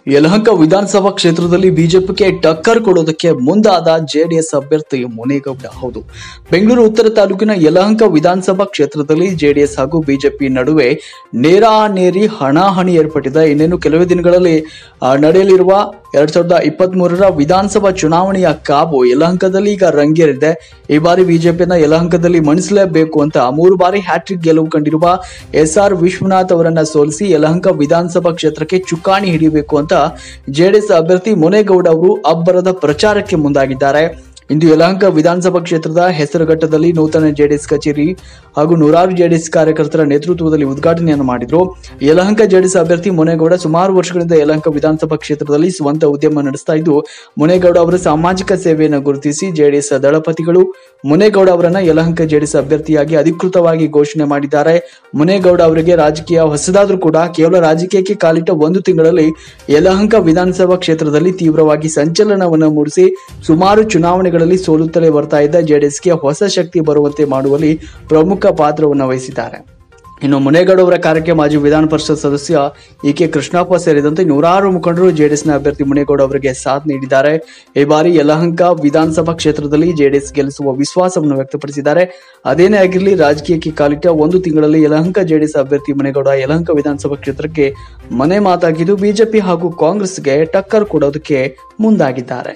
ಯಲಹಂಕ ವಿಧಾನಸಭಾ ಕ್ಷೇತ್ರದಲ್ಲಿ ಬಿಜೆಪಿಗೆ ಟಕ್ಕರ್ ಕೊಡೋದಕ್ಕೆ ಮುಂದಾದ ಜೆಡಿಎಸ್ ಅಭ್ಯರ್ಥಿ ಮುನೇಗೌಡ ಹೌದು ಬೆಂಗಳೂರು ಉತ್ತರ ತಾಲೂಕಿನ ಯಲಹಂಕ ವಿಧಾನಸಭಾ ಕ್ಷೇತ್ರದಲ್ಲಿ ಜೆಡಿಎಸ್ ಹಾಗೂ ಬಿಜೆಪಿ ನಡುವೆ ನೇರಾನೇರಿ ಹಣಾಹಣಿ ಏರ್ಪಟ್ಟಿದೆ ಇನ್ನೇನು ಕೆಲವೇ ದಿನಗಳಲ್ಲಿ ಆ, ನಡೆಯಲಿರುವ ಎರಡ್ ಸಾವಿರದ ಇಪ್ಪತ್ತ್ ಮೂರರ ವಿಧಾನಸಭಾ ಚುನಾವಣೆಯ ಕಾಬು ಯಲಹಂಕದಲ್ಲಿ ಈಗ ರಂಗೇರಿದೆ ಈ ಬಾರಿ ಬಿಜೆಪಿಯನ್ನ ಯಲಹಂಕದಲ್ಲಿ ಮಣಿಸಲೇಬೇಕು ಅಂತ ಮೂರು ಬಾರಿ ಹ್ಯಾಟ್ರಿಕ್ ಗೆಲುವು ಕಂಡಿರುವ ಎಸ್ ಆರ್ ವಿಶ್ವನಾಥ್ ಅವರನ್ನ ಸೋಲಿಸಿ ಯಲಹಂಕ ವಿಧಾನಸಭಾ ಕ್ಷೇತ್ರಕ್ಕೆ ಚುಕ್ಕಾಣಿ ಹಿಡಿಯಬೇಕು ಅಂತ ಜೆಡಿಎಸ್ ಅಭ್ಯರ್ಥಿ ಮುನೇಗೌಡ ಅವರು ಅಬ್ಬರದ ಪ್ರಚಾರಕ್ಕೆ ಮುಂದಾಗಿದ್ದಾರೆ ಇಂದು ಯಲಹಂಕ ವಿಧಾನಸಭಾ ಕ್ಷೇತ್ರದ ಹೆಸರುಘಟ್ಟದಲ್ಲಿ ನೂತನ ಜೆಡಿಎಸ್ ಕಚೇರಿ ಹಾಗೂ ನೂರಾರು ಜೆಡಿಎಸ್ ಕಾರ್ಯಕರ್ತರ ನೇತೃತ್ವದಲ್ಲಿ ಉದ್ಘಾಟನೆಯನ್ನು ಮಾಡಿದ್ರು ಯಲಹಂಕ ಜೆಡಿಎಸ್ ಅಭ್ಯರ್ಥಿ ಮುನೇಗೌಡ ಸುಮಾರು ವರ್ಷಗಳಿಂದ ಯಲಹಂಕ ವಿಧಾನಸಭಾ ಕ್ಷೇತ್ರದಲ್ಲಿ ಸ್ವಂತ ಉದ್ಯಮ ನಡೆಸ್ತಾ ಇದ್ದು ಮುನೇಗೌಡ ಅವರ ಸಾಮಾಜಿಕ ಸೇವೆಯನ್ನು ಗುರುತಿಸಿ ಜೆಡಿಎಸ್ ದಳಪತಿಗಳು ಮುನೇಗೌಡ ಅವರನ್ನ ಯಲಹಂಕ ಜೆಡಿಎಸ್ ಅಭ್ಯರ್ಥಿಯಾಗಿ ಅಧಿಕೃತವಾಗಿ ಘೋಷಣೆ ಮಾಡಿದ್ದಾರೆ ಮುನೇಗೌಡ ಅವರಿಗೆ ರಾಜಕೀಯ ಹೊಸದಾದ್ರೂ ಕೂಡ ಕೇವಲ ರಾಜಕೀಯಕ್ಕೆ ಕಾಲಿಟ್ಟ ಒಂದು ತಿಂಗಳಲ್ಲಿ ಯಲಹಂಕ ವಿಧಾನಸಭಾ ಕ್ಷೇತ್ರದಲ್ಲಿ ತೀವ್ರವಾಗಿ ಸಂಚಲನವನ್ನು ಮೂಡಿಸಿ ಸುಮಾರು ಚುನಾವಣೆಗಳಲ್ಲಿ ಸೋಲುತ್ತಲೇ ಬರ್ತಾ ಇದ್ದ ಜೆಡಿಎಸ್ಗೆ ಹೊಸ ಶಕ್ತಿ ಬರುವಂತೆ ಮಾಡುವಲ್ಲಿ ಪ್ರಮುಖ ಪಾತ್ರವನ್ನು ವಹಿಸಿದ್ದಾರೆ ಇನ್ನು ಮುನೇಗೌಡ ಅವರ ಕಾರ್ಯಕ್ಕೆ ಮಾಜಿ ವಿಧಾನ ಪರಿಷತ್ ಸದಸ್ಯ ಇ ಕೆ ಕೃಷ್ಣಪ್ಪ ಸೇರಿದಂತೆ ನೂರಾರು ಮುಖಂಡರು ಜೆಡಿಎಸ್ನ ಅಭ್ಯರ್ಥಿ ಮುನೇಗೌಡ ಅವರಿಗೆ ಸಾಥ್ ನೀಡಿದ್ದಾರೆ ಈ ಬಾರಿ ಯಲಹಂಕ ವಿಧಾನಸಭಾ ಕ್ಷೇತ್ರದಲ್ಲಿ ಜೆಡಿಎಸ್ ಗೆಲ್ಲಿಸುವ ವಿಶ್ವಾಸವನ್ನು ವ್ಯಕ್ತಪಡಿಸಿದ್ದಾರೆ ಅದೇನೇ ಆಗಿರಲಿ ರಾಜಕೀಯಕ್ಕೆ ಕಾಲಿಟ್ಟ ಒಂದು ತಿಂಗಳಲ್ಲಿ ಯಲಹಂಕ ಜೆಡಿಎಸ್ ಅಭ್ಯರ್ಥಿ ಮುನೇಗೌಡ ಯಲಹಂಕ ವಿಧಾನಸಭಾ ಕ್ಷೇತ್ರಕ್ಕೆ ಮನೆ ಮಾತಾಗಿದ್ದು ಬಿಜೆಪಿ ಹಾಗೂ ಕಾಂಗ್ರೆಸ್ಗೆ ಟಕ್ಕರ್ ಕೊಡೋದಕ್ಕೆ ಮುಂದಾಗಿದ್ದಾರೆ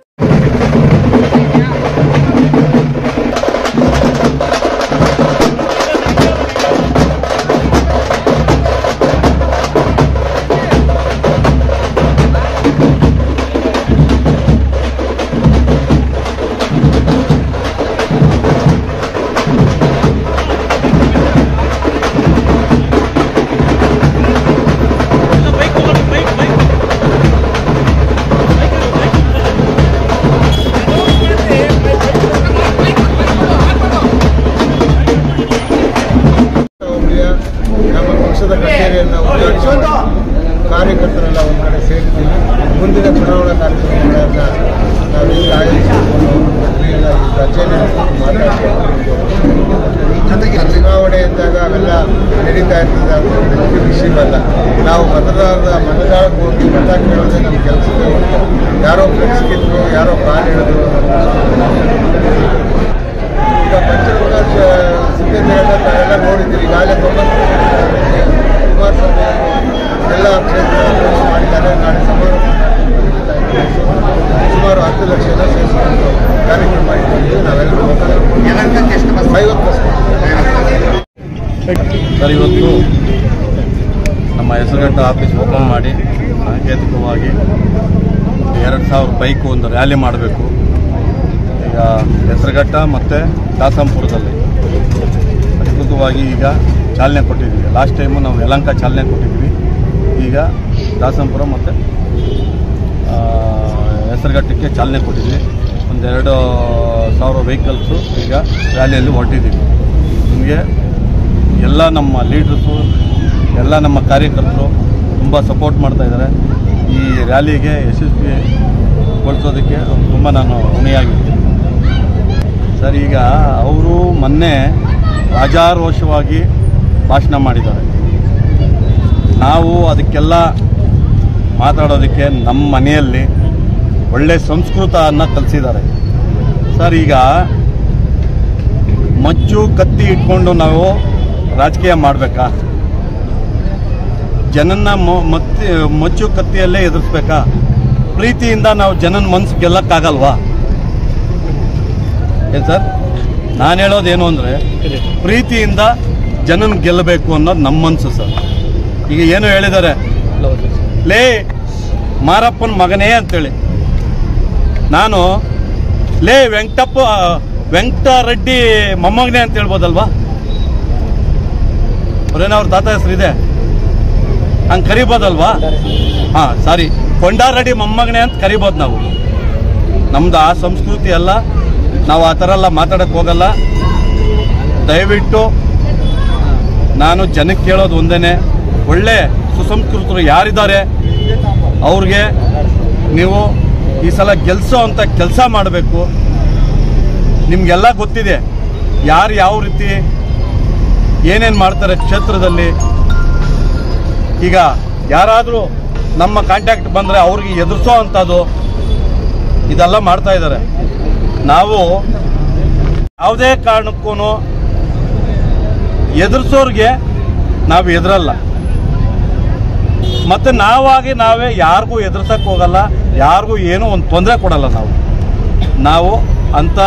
ಹೋಬಳಿಯ ನಮ್ಮ ಪಕ್ಷದ ಕಚೇರಿಯನ್ನು ಉದ್ಘಾಟಿಸಿ ಕಾರ್ಯಕರ್ತರೆಲ್ಲ ಒಂದು ಕಡೆ ಸೇರಿದ್ದೀವಿ ಮುಂದಿನ ಚುನಾವಣಾ ಕಾರ್ಯಕ್ರಮಗಳನ್ನು ನಾವು ಈಗ ಆಯೋಜಿಸಿಕೊಂಡು ಪ್ರಕ್ರಿಯೆಲ್ಲ ಈ ಕಚೇರಿಯಲ್ಲಿ ಮಾತಾಡ್ಕೊಂಡು ಜೊತೆಗೆ ಚುನಾವಣೆ ಅಂದಾಗ ಅವೆಲ್ಲ ನಡೀತಾ ಇರ್ತದೆ ಅಂತ ಹೇಳೋದಕ್ಕೆ ವಿಷಯವಲ್ಲ ನಾವು ಮತದಾರರ ಮತದಾರಕ್ಕೆ ಹೋಗಿ ಮತ ಕೇಳೋದೇ ನಮ್ಮ ಕೆಲಸದ ಹೊರತು ಯಾರೋ ಫ್ಲೆಕ್ಸ್ ಕಿತ್ತು ಯಾರೋ ಕಾಲು ಹಿಡಿದ್ರು ಈಗ ಪಂಚರಂಗ ಸಿದ್ಧತೆಗಳನ್ನ ತಾವೆಲ್ಲ ನೋಡಿದ್ದೀರಿ ಈಗಾಗಲೇ ತೊಂಬತ್ತು ಕುಮಾರಸ್ವಾಮಿ ಅವರು ಎಲ್ಲ ಕ್ಷೇತ್ರಗಳನ್ನು ಮಾಡಿದ್ದಾರೆ ನಾಳೆ ಸಮಾರೋಪ ಸುಮಾರು ಹತ್ತು ಲಕ್ಷ ಜನ ಸೇರಿಸಿಕೊಂಡು ಕಾರ್ಯಕ್ರಮ ಮಾಡಿದ್ದೀವಿ ನಾವೆಲ್ಲರೂ ಐವತ್ತು ಬಸ್ ಸರ್ ಇವತ್ತು ನಮ್ಮ ಹೆಸರುಘಟ್ಟ ಆಫೀಸ್ ಓಪನ್ ಮಾಡಿ ಸಾಂಕೇತಿಕವಾಗಿ ಎರಡು ಸಾವಿರ ಬೈಕು ಒಂದು ರ್ಯಾಲಿ ಮಾಡಬೇಕು ಈಗ ಹೆಸರುಘಟ್ಟ ಮತ್ತು ದಾಸಂಪುರದಲ್ಲಿ ಅಧಿಕೃತವಾಗಿ ಈಗ ಚಾಲನೆ ಕೊಟ್ಟಿದ್ದೀವಿ ಲಾಸ್ಟ್ ಟೈಮು ನಾವು ಯಲಂಕ ಚಾಲನೆ ಕೊಟ್ಟಿದ್ದೀವಿ ಈಗ ದಾಸಂಪುರ ಮತ್ತು ಹೆಸರುಘಟ್ಟಕ್ಕೆ ಚಾಲನೆ ಕೊಟ್ಟಿದ್ದೀವಿ ಒಂದೆರಡು ಸಾವಿರ ವೆಹಿಕಲ್ಸು ಈಗ ರ್ಯಾಲಿಯಲ್ಲಿ ಹೊರಟಿದ್ದೀವಿ ನಿಮಗೆ ಎಲ್ಲ ನಮ್ಮ ಲೀಡ್ರಸು ಎಲ್ಲ ನಮ್ಮ ಕಾರ್ಯಕರ್ತರು ತುಂಬ ಸಪೋರ್ಟ್ ಮಾಡ್ತಾ ಇದ್ದಾರೆ ಈ ರ್ಯಾಲಿಗೆ ಯಶಸ್ವಿಗೊಳಿಸೋದಕ್ಕೆ ತುಂಬ ನಾನು ಋಣಿಯಾಗಿರ್ತೀನಿ ಸರ್ ಈಗ ಅವರು ಮೊನ್ನೆ ರಾಜಾರೋಷವಾಗಿ ಭಾಷಣ ಮಾಡಿದ್ದಾರೆ ನಾವು ಅದಕ್ಕೆಲ್ಲ ಮಾತಾಡೋದಕ್ಕೆ ನಮ್ಮ ಮನೆಯಲ್ಲಿ ಒಳ್ಳೆ ಸಂಸ್ಕೃತವನ್ನು ಕಲಿಸಿದ್ದಾರೆ ಸರ್ ಈಗ ಮಚ್ಚು ಕತ್ತಿ ಇಟ್ಕೊಂಡು ನಾವು ರಾಜಕೀಯ ಮಾಡಬೇಕಾ ಜನನ್ನ ಮ- ಮತ್ತಿ ಮಚ್ಚು ಕತ್ತಿಯಲ್ಲೇ ಎದುರಿಸ್ಬೇಕಾ ಪ್ರೀತಿಯಿಂದ ನಾವು ಜನನ ಮನ್ಸು ಗೆಲ್ಲಕ್ಕಾಗಲ್ವಾ ಏನ್ ಸರ್ ನಾನು ಹೇಳೋದೇನು ಅಂದರೆ ಪ್ರೀತಿಯಿಂದ ಜನನ ಗೆಲ್ಲಬೇಕು ಅನ್ನೋದು ನಮ್ಮ ಮನಸ್ಸು ಸರ್ ಈಗ ಏನು ಹೇಳಿದ್ದಾರೆ ಲೇ ಮಾರಪ್ಪನ ಮಗನೇ ಅಂತೇಳಿ ನಾನು ಲೇ ವೆಂಕಟಪ್ಪ ವೆಂಕಟರೆಡ್ಡಿ ಮೊಮ್ಮಗನೇ ಅಂತ ಹೇಳ್ಬೋದಲ್ವಾ ಅವ್ರೇನೋ ಅವ್ರ ತಾತ ಹೆಸರಿದೆ ಹಂಗೆ ಕರಿಬೋದಲ್ವಾ ಹಾಂ ಸಾರಿ ಕೊಂಡಾರೆಡ್ಡಿ ಮೊಮ್ಮಗನೇ ಅಂತ ಕರಿಬೋದು ನಾವು ನಮ್ದು ಆ ಸಂಸ್ಕೃತಿ ಅಲ್ಲ ನಾವು ಆ ಥರ ಎಲ್ಲ ಮಾತಾಡಕ್ಕೆ ಹೋಗಲ್ಲ ದಯವಿಟ್ಟು ನಾನು ಜನಕ್ಕೆ ಕೇಳೋದು ಒಂದೇನೆ ಒಳ್ಳೆ ಸುಸಂಸ್ಕೃತರು ಯಾರಿದ್ದಾರೆ ಅವ್ರಿಗೆ ನೀವು ಈ ಸಲ ಗೆಲ್ಸೋ ಅಂತ ಕೆಲಸ ಮಾಡಬೇಕು ನಿಮಗೆಲ್ಲ ಗೊತ್ತಿದೆ ಯಾರು ಯಾವ ರೀತಿ ಏನೇನು ಮಾಡ್ತಾರೆ ಕ್ಷೇತ್ರದಲ್ಲಿ ಈಗ ಯಾರಾದರೂ ನಮ್ಮ ಕಾಂಟ್ಯಾಕ್ಟ್ ಬಂದರೆ ಅವ್ರಿಗೆ ಎದುರಿಸೋ ಅಂಥದ್ದು ಇದೆಲ್ಲ ಮಾಡ್ತಾ ಇದ್ದಾರೆ ನಾವು ಯಾವುದೇ ಕಾರಣಕ್ಕೂ ಎದುರಿಸೋರ್ಗೆ ನಾವು ಎದುರಲ್ಲ ಮತ್ತೆ ನಾವಾಗಿ ನಾವೇ ಯಾರಿಗೂ ಎದುರ್ಸಕ್ ಹೋಗಲ್ಲ ಯಾರಿಗೂ ಏನೂ ಒಂದು ತೊಂದರೆ ಕೊಡಲ್ಲ ನಾವು ನಾವು ಅಂತ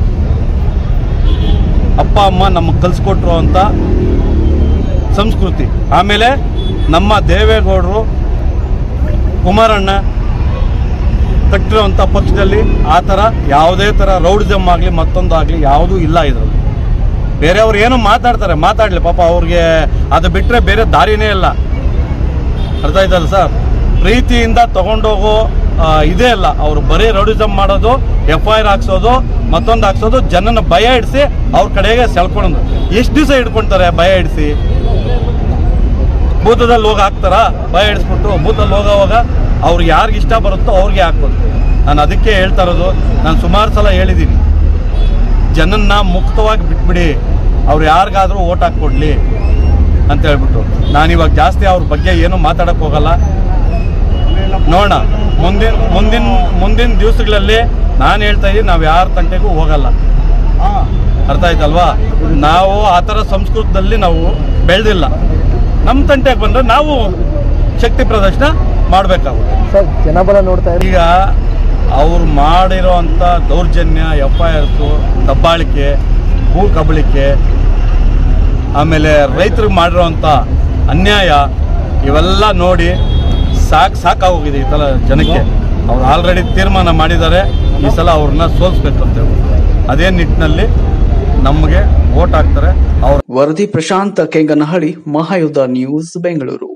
ಅಪ್ಪ ಅಮ್ಮ ನಮಗೆ ಕಲಿಸ್ಕೊಟ್ರು ಅಂತ ಸಂಸ್ಕೃತಿ ಆಮೇಲೆ ನಮ್ಮ ದೇವೇಗೌಡರು ಕುಮಾರಣ್ಣ ಕಟ್ಟಿರುವಂಥ ಪಕ್ಷದಲ್ಲಿ ಆ ಥರ ಯಾವುದೇ ಥರ ರೌಡಿಸಮ್ ಆಗಲಿ ಮತ್ತೊಂದು ಆಗಲಿ ಯಾವುದೂ ಇಲ್ಲ ಇದರಲ್ಲಿ ಬೇರೆಯವ್ರು ಏನೋ ಮಾತಾಡ್ತಾರೆ ಮಾತಾಡಲಿ ಪಾಪ ಅವ್ರಿಗೆ ಅದು ಬಿಟ್ಟರೆ ಬೇರೆ ದಾರಿನೇ ಇಲ್ಲ ಅರ್ಥ ಆಯ್ತಲ್ಲ ಸರ್ ಪ್ರೀತಿಯಿಂದ ತಗೊಂಡೋಗೋ ಆ, ಇದೇ ಇಲ್ಲ ಅವರು ಬರೀ ರೌಡಿಸಮ್ ಮಾಡೋದು ಎಫ್ ಐ ಆರ್ ಹಾಕ್ಸೋದು ಮತ್ತೊಂದು ಹಾಕ್ಸೋದು ಜನನ ಭಯ ಇಡಿಸಿ ಅವ್ರ ಕಡೆಗೆ ಸೆಳ್ಕೊಳ್ಳೋದು ಎಷ್ಟು ದಿವಸ ಹಿಡ್ಕೊಳ್ತಾರೆ ಭಯ ಇಡಿಸಿ ಭೂತದಲ್ಲಿ ಹೋಗಿ ಹಾಕ್ತಾರ ಭಯ ಇಡಿಸ್ಬಿಟ್ಟು ಭೂತದಲ್ಲಿ ಹೋಗೋವಾಗ ಅವ್ರಿಗೆ ಯಾರಿಗೆ ಇಷ್ಟ ಬರುತ್ತೋ ಅವ್ರಿಗೆ ಹಾಕ್ಬೋದು ನಾನು ಅದಕ್ಕೆ ಹೇಳ್ತಾ ಇರೋದು ನಾನು ಸುಮಾರು ಸಲ ಹೇಳಿದ್ದೀನಿ ಜನನ್ನ ಮುಕ್ತವಾಗಿ ಬಿಟ್ಬಿಡಿ ಅವ್ರು ಯಾರಿಗಾದ್ರೂ ಓಟ್ ಹಾಕ್ಕೊಡ್ಲಿ ಅಂತ ಹೇಳ್ಬಿಟ್ಟು ನಾನಿವಾಗ ಜಾಸ್ತಿ ಅವ್ರ ಬಗ್ಗೆ ಏನು ಮಾತಾಡಕ್ ಹೋಗಲ್ಲ ನೋಡೋಣ ಮುಂದಿನ ಮುಂದಿನ ಮುಂದಿನ ದಿವಸಗಳಲ್ಲಿ ನಾನು ಹೇಳ್ತಾ ಇದ್ದೀನಿ ನಾವು ಯಾರ ತಂಟೆಗೂ ಹೋಗಲ್ಲ ಅರ್ಥ ಆಯ್ತಲ್ವಾ ನಾವು ಆ ಥರ ಸಂಸ್ಕೃತದಲ್ಲಿ ನಾವು ಬೆಳೆದಿಲ್ಲ ನಮ್ಮ ತಂಟೆಗೆ ಬಂದರೆ ನಾವು ಶಕ್ತಿ ಪ್ರದರ್ಶನ ಮಾಡಬೇಕಾಗುತ್ತೆ ಸರ್ ಜನಬಲ ನೋಡ್ತಾ ಇದ್ರೆ ಈಗ ಅವ್ರು ಮಾಡಿರೋ ಅಂಥ ದೌರ್ಜನ್ಯ ಎಫ್ ಐ ಆರ್ಸು ದಬ್ಬಾಳಿಕೆ ಭೂ ಕಬಳಿಕೆ ಆಮೇಲೆ ರೈತರಿಗೆ ಮಾಡಿರೋ ಅಂಥ ಅನ್ಯಾಯ ಇವೆಲ್ಲ ನೋಡಿ ಸಾಕು ಸಾಕಾಗೋಗಿದೆ ಈ ಸಲ ಜನಕ್ಕೆ ಅವ್ರು ಆಲ್ರೆಡಿ ತೀರ್ಮಾನ ಮಾಡಿದ್ದಾರೆ ಈ ಸಲ ಅವ್ರನ್ನ ಸೋಲಿಸ್ಬೇಕು ಅಂತ ಹೇಳ್ಬಿಟ್ಟು ಅದೇ ನಿಟ್ಟಿನಲ್ಲಿ ನಮಗೆ ವೋಟ್ ಹಾಕ್ತಾರೆ ಅವ್ರ ವರದಿ ಪ್ರಶಾಂತ್ ಕೆಂಗನಹಳ್ಳಿ ಮಹಾಯುದ್ಧ ನ್ಯೂಸ್ ಬೆಂಗಳೂರು